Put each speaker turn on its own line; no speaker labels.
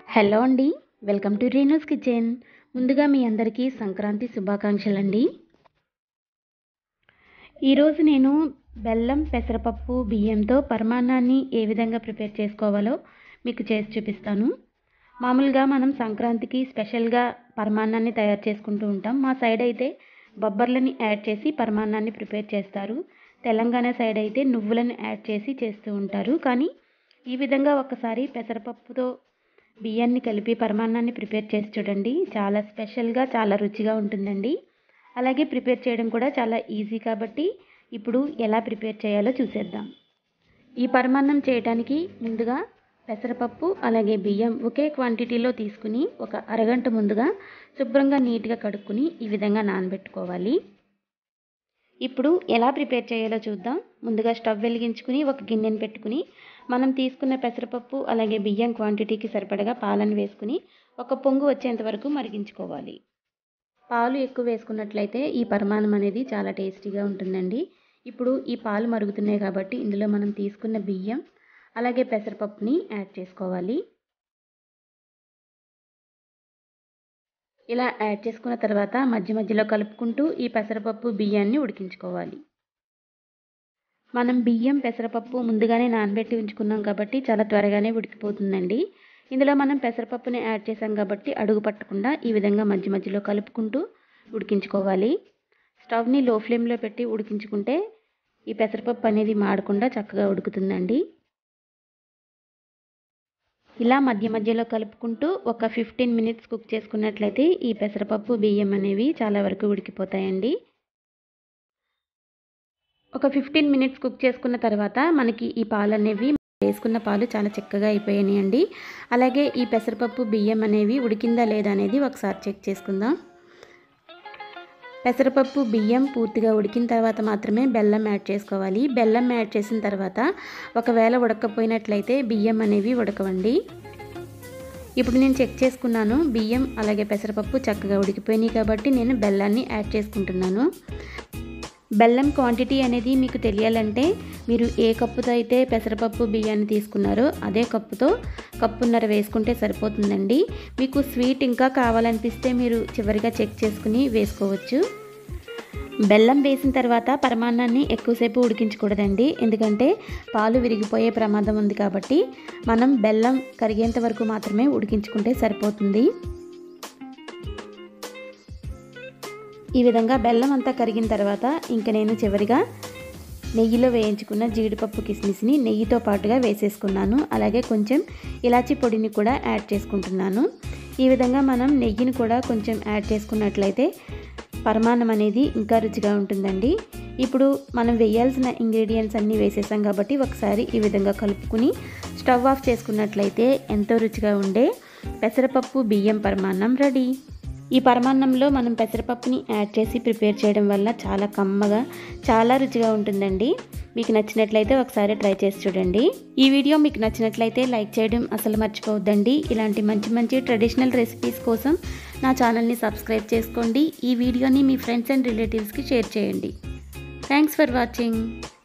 hello అండి welcome to రీనూస్ kitchen ముందుగా మీ అందరికీ సంక్రాంతి శుభాకాంక్షలు అండి ఈరోజు నేను బెల్లం పెసరపప్పు బియ్యంతో పరమాన్నాన్ని ఏ విధంగా ప్రిపేర్ చేసుకోవాలో మీకు చేసి చూపిస్తాను మామూలుగా మనం సంక్రాంతికి స్పెషల్గా పరమాన్నాన్ని తయారు చేసుకుంటూ ఉంటాం మా సైడ్ అయితే బొబ్బర్లని యాడ్ చేసి పరమాన్నాన్ని ప్రిపేర్ చేస్తారు తెలంగాణ సైడ్ అయితే నువ్వులను యాడ్ చేసి చేస్తూ ఉంటారు కానీ ఈ విధంగా ఒకసారి పెసరపప్పుతో బియ్యాన్ని కలిపి పరమాన్నాన్ని ప్రిపేర్ చేసి చూడండి చాలా స్పెషల్గా చాలా రుచిగా ఉంటుందండి అలాగే ప్రిపేర్ చేయడం కూడా చాలా ఈజీ కాబట్టి ఇప్పుడు ఎలా ప్రిపేర్ చేయాలో చూసేద్దాం ఈ పరమాన్నం చేయడానికి ముందుగా పెసరపప్పు అలాగే బియ్యం ఒకే క్వాంటిటీలో తీసుకుని ఒక అరగంట ముందుగా శుభ్రంగా నీట్గా కడుక్కుని ఈ విధంగా నానబెట్టుకోవాలి ఇప్పుడు ఎలా ప్రిపేర్ చేయాలో చూద్దాం ముందుగా స్టవ్ వెలిగించుకుని ఒక గిన్నెను పెట్టుకుని మనం తీసుకున్న పెసరపప్పు అలాగే బియ్యం క్వాంటిటీకి సరిపడగా పాలను వేసుకుని ఒక పొంగు వచ్చేంత వరకు మరిగించుకోవాలి పాలు ఎక్కువ వేసుకున్నట్లయితే ఈ పరిమాణం అనేది చాలా టేస్టీగా ఉంటుందండి ఇప్పుడు ఈ పాలు మరుగుతున్నాయి కాబట్టి ఇందులో మనం తీసుకున్న బియ్యం అలాగే పెసరపప్పుని యాడ్ చేసుకోవాలి ఇలా యాడ్ చేసుకున్న తర్వాత మధ్య మధ్యలో కలుపుకుంటూ ఈ పెసరపప్పు బియ్యాన్ని ఉడికించుకోవాలి మనం బియ్యం పెసరపప్పు ముందుగానే నానబెట్టి ఉంచుకున్నాం కాబట్టి చాలా త్వరగానే ఉడికిపోతుందండి ఇందులో మనం పెసరపప్పుని యాడ్ చేసాం కాబట్టి అడుగు పట్టకుండా ఈ విధంగా మధ్య మధ్యలో కలుపుకుంటూ ఉడికించుకోవాలి స్టవ్ని లో ఫ్లేమ్లో పెట్టి ఉడికించుకుంటే ఈ పెసరపప్పు అనేది మాడకుండా చక్కగా ఉడుకుతుందండి ఇలా మధ్య మధ్యలో కలుపుకుంటూ ఒక ఫిఫ్టీన్ మినిట్స్ కుక్ చేసుకున్నట్లయితే ఈ పెసరపప్పు బియ్యం అనేవి చాలా వరకు ఉడికిపోతాయండి ఒక ఫిఫ్టీన్ మినిట్స్ కుక్ చేసుకున్న తర్వాత మనకి ఈ పాలు అనేవి వేసుకున్న పాలు చాలా చక్కగా అయిపోయాయి అండి అలాగే ఈ పెసరపప్పు బియ్యం అనేవి ఉడికిందా లేదా అనేది ఒకసారి చెక్ చేసుకుందాం పెసరపప్పు బియ్యం పూర్తిగా ఉడికిన తర్వాత మాత్రమే బెల్లం యాడ్ చేసుకోవాలి బెల్లం యాడ్ చేసిన తర్వాత ఒకవేళ ఉడకపోయినట్లయితే బియ్యం అనేవి ఉడకవండి ఇప్పుడు నేను చెక్ చేసుకున్నాను బియ్యం అలాగే పెసరపప్పు చక్కగా ఉడికిపోయినాయి కాబట్టి నేను బెల్లాన్ని యాడ్ చేసుకుంటున్నాను బెల్లం క్వాంటిటీ అనేది మీకు తెలియాలంటే మీరు ఏ కప్పుతో అయితే పెసరపప్పు బియ్యాన్ని తీసుకున్నారో అదే కప్పుతో కప్పున్నర వేసుకుంటే సరిపోతుందండి మీకు స్వీట్ ఇంకా కావాలనిపిస్తే మీరు చివరిగా చెక్ చేసుకుని వేసుకోవచ్చు బెల్లం వేసిన తర్వాత పరమాన్నాన్ని ఎక్కువసేపు ఉడికించకూడదండి ఎందుకంటే పాలు విరిగిపోయే ప్రమాదం ఉంది కాబట్టి మనం బెల్లం కరిగేంత వరకు మాత్రమే ఉడికించుకుంటే సరిపోతుంది ఈ విధంగా బెల్లం అంతా కరిగిన తర్వాత ఇంకా నేను చివరిగా నెయ్యిలో వేయించుకున్న జీడిపప్పు కిస్మిస్ని నెయ్యితో పాటుగా వేసేసుకున్నాను అలాగే కొంచెం ఇలాచీ పొడిని కూడా యాడ్ చేసుకుంటున్నాను ఈ విధంగా మనం నెయ్యిని కూడా కొంచెం యాడ్ చేసుకున్నట్లయితే పరమాన్నం అనేది ఇంకా రుచిగా ఉంటుందండి ఇప్పుడు మనం వేయాల్సిన ఇంగ్రీడియంట్స్ అన్నీ వేసేసాం కాబట్టి ఒకసారి ఈ విధంగా కలుపుకుని స్టవ్ ఆఫ్ చేసుకున్నట్లయితే ఎంతో రుచిగా ఉండే పెసరపప్పు బియ్యం పరమాన్నం రెడీ ఈ పరమాన్నంలో మనం పెసరపప్పుని యాడ్ చేసి ప్రిపేర్ చేయడం వల్ల చాలా కమ్మగా చాలా రుచిగా ఉంటుందండి మీకు నచ్చినట్లయితే ఒకసారి ట్రై చేసి చూడండి ఈ వీడియో మీకు నచ్చినట్లయితే లైక్ చేయడం అసలు మర్చిపోవద్దండి ఇలాంటి మంచి మంచి ట్రెడిషనల్ రెసిపీస్ కోసం నా ఛానల్ని సబ్స్క్రైబ్ చేసుకోండి ఈ వీడియోని మీ ఫ్రెండ్స్ అండ్ రిలేటివ్స్కి షేర్ చేయండి థ్యాంక్స్ ఫర్ వాచింగ్